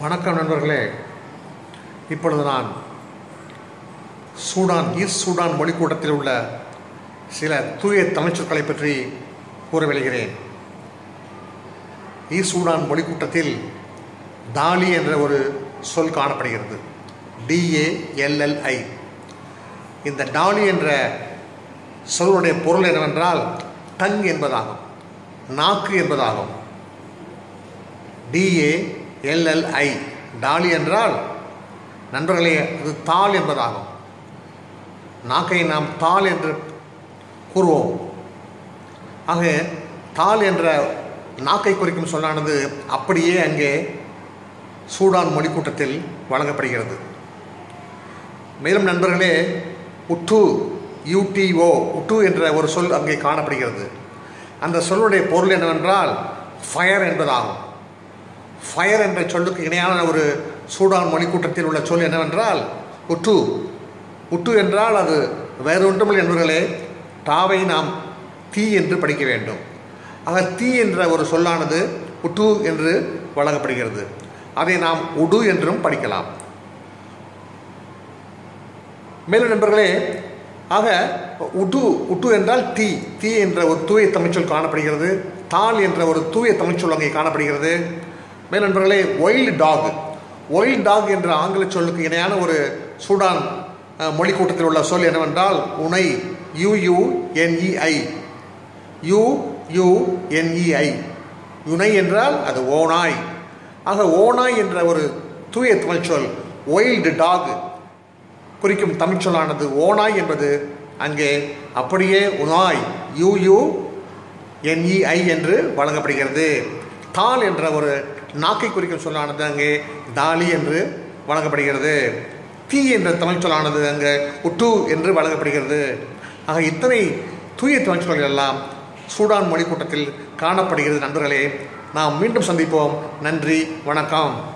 வணக்கம் நண்பர்களே இப்பொழுது நான் சூடான் ஈஸ்ட் சூடான் மொழிக்கூட்டத்தில் உள்ள சில தூய தமிழ்ச்சொற்களை பற்றி கூற விளைகிறேன் ஈஸ்ட் சூடான் மொழிக்கூட்டத்தில் தாலி என்ற ஒரு சொல் காணப்படுகிறது டிஏஎல்எல்ஐ இந்த டாலி என்ற சொல்லுடைய பொருள் என்னவென்றால் டங் என்பதாகும் நாக்கு என்பதாகும் டிஏஎல்எல்ஐ டாலி என்றால் நண்பர்களே அது தாள் என்பதாகும் நாக்கை நாம் தாள் என்று கூறுவோம் ஆக தாள் என்ற நாக்கை குறிக்கும் சொல்லானது அப்படியே அங்கே சூடான் மொழிக்கூட்டத்தில் வழங்கப்படுகிறது மேலும் நண்பர்களே உட்டு யூடிஓ உட்டு என்ற ஒரு சொல் அங்கே காணப்படுகிறது அந்த சொல்லுடைய பொருள் என்னவென்றால் ஃபயர் என்பதாகும் ஃபயர் என்ற சொல்லுக்கு இணையான ஒரு சூடான் மொழிக்கூட்டத்தில் உள்ள சொல் என்னவென்றால் உட்டு உட்டு என்றால் அது வேறு ஒன்றுமில்லை என்பவர்களே டாவை நாம் தீ என்று படிக்க வேண்டும் ஆக தீ என்ற ஒரு சொல்லானது உட்டு என்று வழங்கப்படுகிறது அதை நாம் உடு என்றும் படிக்கலாம் மேலும் நண்பர்களே ஆக உட்டு உட்டு என்றால் தீ தீ என்ற ஒரு தூய தமிழ்ச்சொல் காணப்படுகிறது தாள் என்ற ஒரு தூய தமிழ்ச்சொல் அங்கே காணப்படுகிறது மேலும் நண்பர்களே ஒயில்டு டாக் ஒயில்டு டாக் என்ற ஆங்கில சொல்லுக்கு இணையான ஒரு சூடான் மொழி கூட்டத்தில் உள்ள சொல் என்னவென்றால் உனை யுயுஎன்இஐ யுயுஎன்இஐ யுனை என்றால் அது ஓனாய் ஆக ஓனாய் என்ற ஒரு தூய தமிழ்ச்சொல் ஒயில்டு டாக் குறிக்கும் தமிழ்ச்சொல்லானது ஓனாய் என்பது அங்கே அப்படியே உனாய் யூ என்இஐ என்று வழங்கப்படுகிறது தால் என்ற ஒரு நாக்கை குறிக்கும் சொல்லானது அங்கே தாலி என்று வழங்கப்படுகிறது தீ என்ற தமிழ் சொல்லானது அங்கே உட்டு என்று வழங்கப்படுகிறது ஆக இத்தனை தூய தமிழ் சொற்கள் எல்லாம் சூடான் மொழி கூட்டத்தில் காணப்படுகிறது நண்பர்களே நாம் மீண்டும் சந்திப்போம் நன்றி வணக்கம்